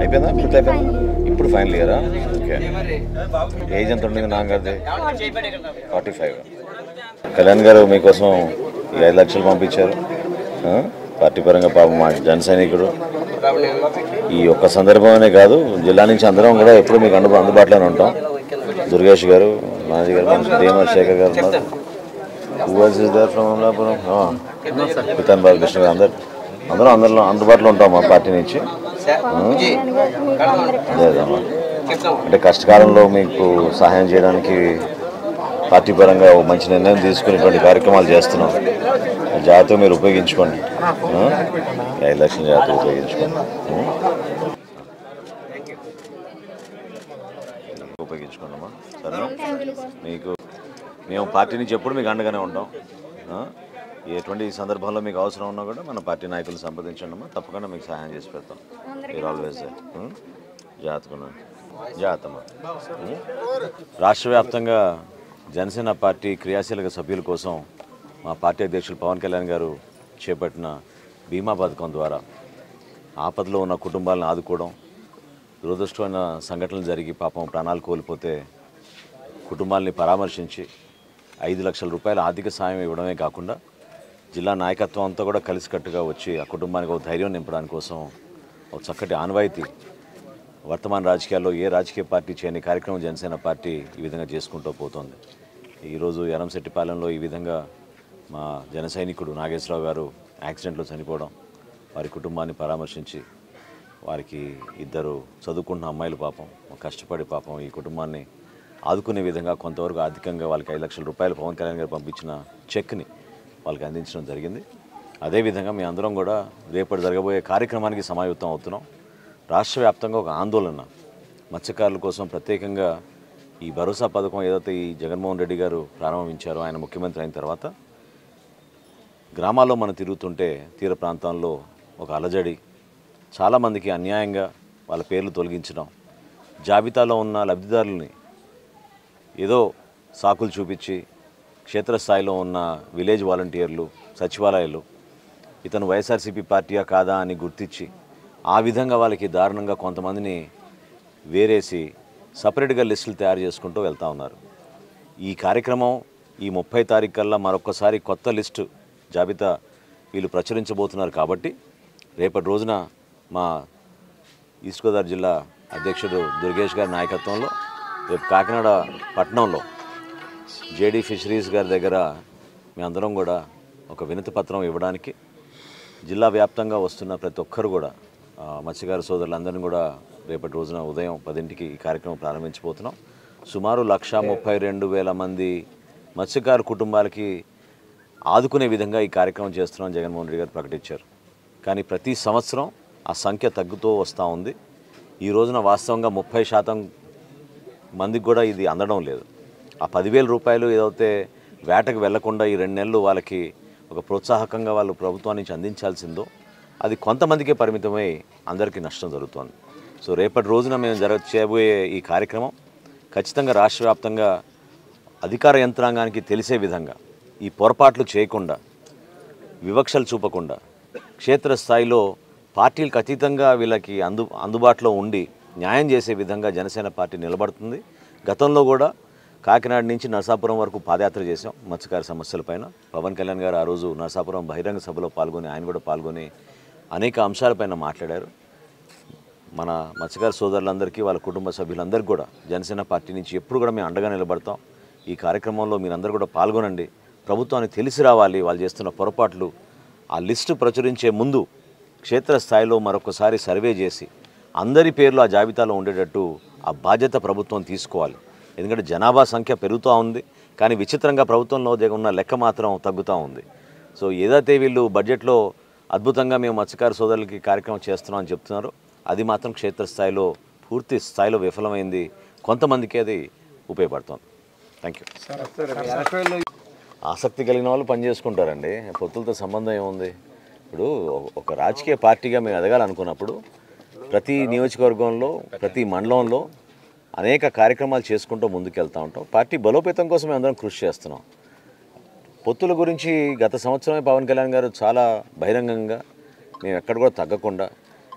అయిపోయిందా పూర్తి అయిపోయిందా ఇప్పుడు ఫైనల్ ఇయరా ఓకే ఏజ్ ఎంత ఉంటుంది నాన్నగారిది ఫార్టీ ఫైవ్ కళ్యాణ్ గారు మీకోసం ఈ ఐదు లక్షలు పంపించారు ఆ? పార్టీ పరంగా పాపం మా జన సైనికుడు ఈ ఒక్క సందర్భమనే కాదు జిల్లా నుంచి అందరం కూడా ఎప్పుడు మీకు అందు అందుబాటులోనే ఉంటాం దుర్గేష్ గారు మాజీ గారు మన డిఎంఆర్ శేఖర్ గారు ఉన్నారు ఊఎల్సీదార్ ఫ్రమ్ అమలాపురం పితాన్ బాలకృష్ణ గారు అందరు అందరం అందరిలో అందుబాటులో ఉంటాం మా పార్టీ నుంచి అదే అదమ్మా. అంటే కష్టకాలంలో మీకు సహాయం చేయడానికి పార్టీ పరంగా ఓ మంచి నిర్ణయం తీసుకునేటువంటి కార్యక్రమాలు చేస్తున్నాం ఆ జాగ్రత్తగా మీరు ఉపయోగించుకోండి ఆ? ఈ ఐదు లక్షల జాగ్రత్తగా ఉపయోగించుకోండి ఆ? ఉపయోగించుకోండి అమ్మా సరేనా మీకు మేము పార్టీ నుంచి ఎప్పుడు మీకు అండగానే ఉంటాం ఆ? ఎటువంటి సందర్భంలో మీకు అవసరం ఉన్నా కూడా మన పార్టీ నాయకులు సంప్రదించండి అమ్మా తప్పకుండా మీకు సహాయం చేసి పెడతాం మీరు ఆల్వేస్ జాగ్రత్తగా జాగ్రత్తమ్మా ఉం? రాష్ట్ర వ్యాప్తంగా జనసేన పార్టీ క్రియాశీలక సభ్యుల కోసం మా పార్టీ అధ్యక్షులు పవన్ కళ్యాణ్ గారు చేపట్టిన బీమా పథకం ద్వారా ఆపదలో ఉన్న కుటుంబాలను ఆదుకోవడం దురదృష్టమైన సంఘటనలు జరిగి పాపం ప్రాణాలు కోల్పోతే కుటుంబాలని పరామర్శించి ఐదు లక్షల రూపాయల ఆర్థిక సాయం ఇవ్వడమే కాకుండా జిల్లా నాయకత్వం అంతా కూడా కలిసికట్టుగా వచ్చి ఆ కుటుంబానికి ఒక ధైర్యం నింపడానికి కోసం ఒక చక్కటి ఆనవాయితీ వర్తమాన రాజకీయాల్లో ఏ రాజకీయ పార్టీ చేయని కార్యక్రమం జనసేన పార్టీ ఈ విధంగా చేసుకుంటూ పోతోంది ఈరోజు ఎరంశెట్టిపాలెంలో ఈ విధంగా మా జన సైనికుడు నాగేశ్వరరావు గారు యాక్సిడెంట్లో చనిపోవడం వారి కుటుంబాన్ని పరామర్శించి వారికి ఇద్దరు చదువుకుంటున్న అమ్మాయిలు పాపం కష్టపడి పాపం ఈ కుటుంబాన్ని ఆదుకునే విధంగా కొంతవరకు ఆర్థికంగా వాళ్ళకి ఐదు లక్షల రూపాయలు పవన్ కళ్యాణ్ గారు పంపించిన చెక్ని వాళ్ళకి అందించడం జరిగింది అదేవిధంగా మీ అందరం కూడా రేపటి జరగబోయే కార్యక్రమానికి సమాయుక్తం అవుతున్నాం రాష్ట్ర వ్యాప్తంగా ఒక ఆందోళన మత్స్యకారుల కోసం ప్రత్యేకంగా ఈ భరోసా పథకం ఏదైతే ఈ జగన్మోహన్ రెడ్డి గారు ప్రారంభించారో ఆయన ముఖ్యమంత్రి అయిన తర్వాత గ్రామాల్లో మనం తిరుగుతుంటే తీర ప్రాంతాల్లో ఒక అలజడి చాలామందికి అన్యాయంగా వాళ్ళ పేర్లు తొలగించడం జాబితాలో ఉన్న లబ్ధిదారులని ఏదో సాకులు చూపించి క్షేత్రస్థాయిలో ఉన్న విలేజ్ వాలంటీర్లు సచివాలయాలు ఇతను వైఎస్ఆర్సీపీ పార్టీయా కాదా అని గుర్తించి ఆ విధంగా వాళ్ళకి దారుణంగా కొంతమందిని వేరేసి సపరేట్గా లిస్టులు తయారు చేసుకుంటూ వెళ్తూ ఉన్నారు ఈ కార్యక్రమం ఈ ముప్పై తారీఖు కల్లా మరొకసారి కొత్త లిస్టు జాబితా వీళ్ళు ప్రచురించబోతున్నారు కాబట్టి రేపటి రోజున మా ఈస్ట్ గోదావరి జిల్లా అధ్యక్షుడు దుర్గేష్ గారి నాయకత్వంలో రేపు కాకినాడ పట్టణంలో జేడీ ఫిషరీస్ గారి దగ్గర మీ అందరం కూడా ఒక వినతి పత్రం ఇవ్వడానికి జిల్లా వ్యాప్తంగా వస్తున్న ప్రతి ఒక్కరు కూడా ఆ, మత్స్యకార సోదరులందరినీ కూడా రేపటి రోజున ఉదయం పదింటికి ఈ కార్యక్రమం ప్రారంభించబోతున్నాం సుమారు లక్ష ముప్పై రెండు వేల మంది మత్స్యకారు కుటుంబాలకి ఆదుకునే విధంగా ఈ కార్యక్రమం చేస్తున్నాం జగన్మోహన్ రెడ్డి గారు ప్రకటించారు కానీ ప్రతి సంవత్సరం ఆ సంఖ్య తగ్గుతూ వస్తూ ఉంది ఈ రోజున వాస్తవంగా ముప్పై శాతం మందికి కూడా ఇది అందడం లేదు ఆ పదివేల రూపాయలు ఏదైతే వేటకు వెళ్లకుండా ఈ రెండు నెలలు వాళ్ళకి ఒక ప్రోత్సాహకంగా వాళ్ళు ప్రభుత్వం నుంచి అందించాల్సిందో అది కొంతమందికే పరిమితమై అందరికీ నష్టం జరుగుతోంది సో రేపటి రోజున మేము జరగ చేయబోయే ఈ కార్యక్రమం ఖచ్చితంగా రాష్ట్ర వ్యాప్తంగా అధికార యంత్రాంగానికి తెలిసే విధంగా ఈ పొరపాట్లు చేయకుండా వివక్షలు చూపకుండా క్షేత్రస్థాయిలో పార్టీలకు అతీతంగా వీళ్ళకి అందు అందుబాటులో ఉండి న్యాయం చేసే విధంగా జనసేన పార్టీ నిలబడుతుంది గతంలో కూడా కాకినాడ నుంచి నరసాపురం వరకు పాదయాత్ర చేసాం మత్స్యకార సమస్యలపైన పవన్ కళ్యాణ్ గారు ఆ రోజు నరసాపురం బహిరంగ సభలో పాల్గొని ఆయన కూడా పాల్గొని అనేక అంశాలపైన మాట్లాడారు మన మత్స్యకార సోదరులందరికీ వాళ్ళ కుటుంబ సభ్యులందరికీ కూడా జనసేన పార్టీ నుంచి ఎప్పుడు కూడా మేము అండగా నిలబడతాం ఈ కార్యక్రమంలో మీరందరూ కూడా పాల్గొనండి ప్రభుత్వానికి తెలిసి రావాలి వాళ్ళు చేస్తున్న పొరపాట్లు ఆ లిస్టు ప్రచురించే ముందు క్షేత్రస్థాయిలో మరొకసారి సర్వే చేసి అందరి పేర్లు ఆ జాబితాలో ఉండేటట్టు ఆ బాధ్యత ప్రభుత్వం తీసుకోవాలి ఎందుకంటే జనాభా సంఖ్య పెరుగుతూ ఉంది కానీ విచిత్రంగా ప్రభుత్వంలో జగ- ఉన్న లెక్క మాత్రం తగ్గుతూ ఉంది సో ఏదైతే వీళ్ళు బడ్జెట్లో అద్భుతంగా మేము మత్స్యకార సోదరులకి కార్యక్రమం చేస్తున్నాం అని చెప్తున్నారు అది మాత్రం క్షేత్రస్థాయిలో పూర్తి స్థాయిలో విఫలమైంది కొంతమందికి అది ఉపయోగపడుతుంది థ్యాంక్ యూ ఆసక్తి కలిగిన వాళ్ళు పని చేసుకుంటారండి పొత్తులతో సంబంధం ఏముంది ఇప్పుడు ఒక- ఒక రాజకీయ పార్టీగా మేము ఎదగాలనుకున్నప్పుడు ప్రతి నియోజకవర్గంలో ప్రతి మండలంలో అనేక కార్యక్రమాలు చేసుకుంటూ ముందుకెళ్తూ ఉంటాం పార్టీ బలోపేతం కోసం మేము అందరం కృషి చేస్తున్నాం పొత్తుల గురించి గత సంవత్సరమే పవన్ కళ్యాణ్ గారు చాలా బహిరంగంగా మేము ఎక్కడ కూడా తగ్గకుండా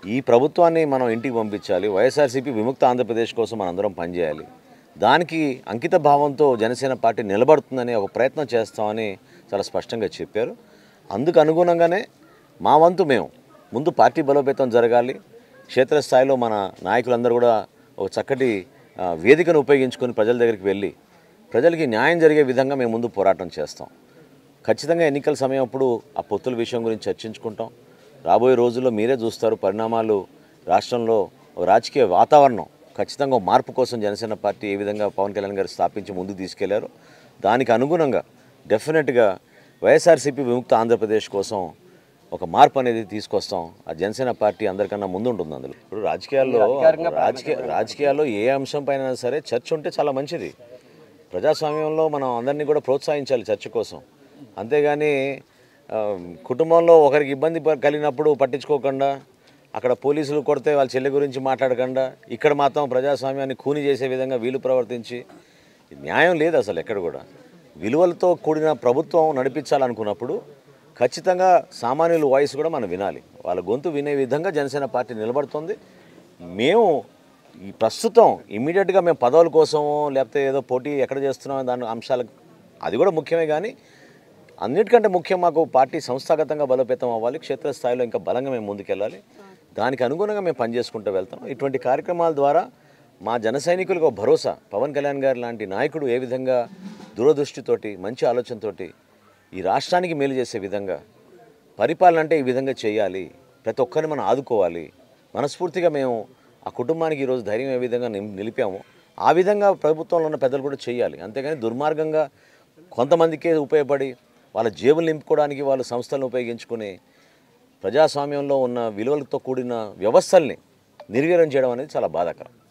ఈ ప్రభుత్వాన్ని మనం ఇంటికి పంపించాలి వైఎస్ఆర్సీపీ విముక్త ఆంధ్రప్రదేశ్ కోసం మనందరం పనిచేయాలి దానికి అంకిత భావంతో జనసేన పార్టీ నిలబడుతుందని ఒక ప్రయత్నం చేస్తామని చాలా స్పష్టంగా చెప్పారు అందుకు అనుగుణంగానే మా వంతు మేము ముందు పార్టీ బలోపేతం జరగాలి క్షేత్రస్థాయిలో మన నాయకులందరూ కూడా ఒక చక్కటి ఆ, వేదికను ఉపయోగించుకొని ప్రజల దగ్గరికి వెళ్ళి ప్రజలకి న్యాయం జరిగే విధంగా మేము ముందు పోరాటం చేస్తాం ఖచ్చితంగా ఎన్నికల సమయం అప్పుడు ఆ పొత్తుల విషయం గురించి చర్చించుకుంటాం రాబోయే రోజుల్లో మీరే చూస్తారు పరిణామాలు రాష్ట్రంలో ఒక రాజకీయ వాతావరణం ఖచ్చితంగా ఒక మార్పు కోసం జనసేన పార్టీ ఏ విధంగా పవన్ కళ్యాణ్ గారు స్థాపించి ముందుకు తీసుకెళ్లారో దానికి అనుగుణంగా డెఫినెట్గా వైఎస్ఆర్సీపీ విముక్త ఆంధ్రప్రదేశ్ కోసం ఒక మార్పు అనేది తీసుకొస్తాం ఆ జనసేన పార్టీ అందరికన్నా ముందు ఉంటుంది అందులో ఇప్పుడు రాజకీయాల్లో రాజకీయ రాజకీయాల్లో ఏ అంశం పైన సరే చర్చ ఉంటే చాలా మంచిది ప్రజాస్వామ్యంలో మనం అందరినీ కూడా ప్రోత్సహించాలి చర్చ కోసం అంతేగాని ఆ, కుటుంబంలో ఒకరికి ఇబ్బంది ప- కలిగినప్పుడు పట్టించుకోకుండా అక్కడ పోలీసులు కొడితే వాళ్ళ చెల్లి గురించి మాట్లాడకుండా ఇక్కడ మాత్రం ప్రజాస్వామ్యాన్ని కూని చేసే విధంగా వీలు ప్రవర్తించి న్యాయం లేదు అసలు ఎక్కడ కూడా విలువలతో కూడిన ప్రభుత్వం నడిపించాలనుకున్నప్పుడు ఖచ్చితంగా సామాన్యుల వాయిస్ కూడా మనం వినాలి వాళ్ళ గొంతు వినే విధంగా జనసేన పార్టీ నిలబడుతుంది మేము ఈ ప్రస్తుతం ఇమ్మీడియట్గా మేము పదవుల కోసమో లేకపోతే ఏదో పోటీ ఎక్కడ చేస్తున్నామో దాని అంశాలకు అది కూడా ముఖ్యమే కానీ అన్నిటికంటే ముఖ్యం మాకు పార్టీ సంస్థాగతంగా బలోపేతం అవ్వాలి క్షేత్రస్థాయిలో ఇంకా బలంగా మేము ముందుకెళ్ళాలి దానికి అనుగుణంగా మేము పనిచేసుకుంటూ వెళ్తాం ఇటువంటి కార్యక్రమాల ద్వారా మా జన సైనికులకు ఒక భరోసా పవన్ కళ్యాణ్ గారు లాంటి నాయకుడు ఏ విధంగా దూరదృష్టితోటి మంచి ఆలోచనతోటి ఈ రాష్ట్రానికి మేలు చేసే విధంగా పరిపాలన అంటే ఈ విధంగా చేయాలి ప్రతి ఒక్కరిని మనం ఆదుకోవాలి మనస్ఫూర్తిగా మేము ఆ కుటుంబానికి ఈరోజు ధైర్యం ఏ విధంగా నిం- నిలిపామో ఆ విధంగా ప్రభుత్వంలో ఉన్న పెద్దలు కూడా చేయాలి అంతేగాని దుర్మార్గంగా కొంతమందికే ఉపయోగపడి వాళ్ళ జేబులు నింపుకోవడానికి వాళ్ళ సంస్థలను ఉపయోగించుకుని ప్రజాస్వామ్యంలో ఉన్న విలువలతో కూడిన వ్యవస్థల్ని నిర్వీర్యం చేయడం అనేది చాలా బాధాకరం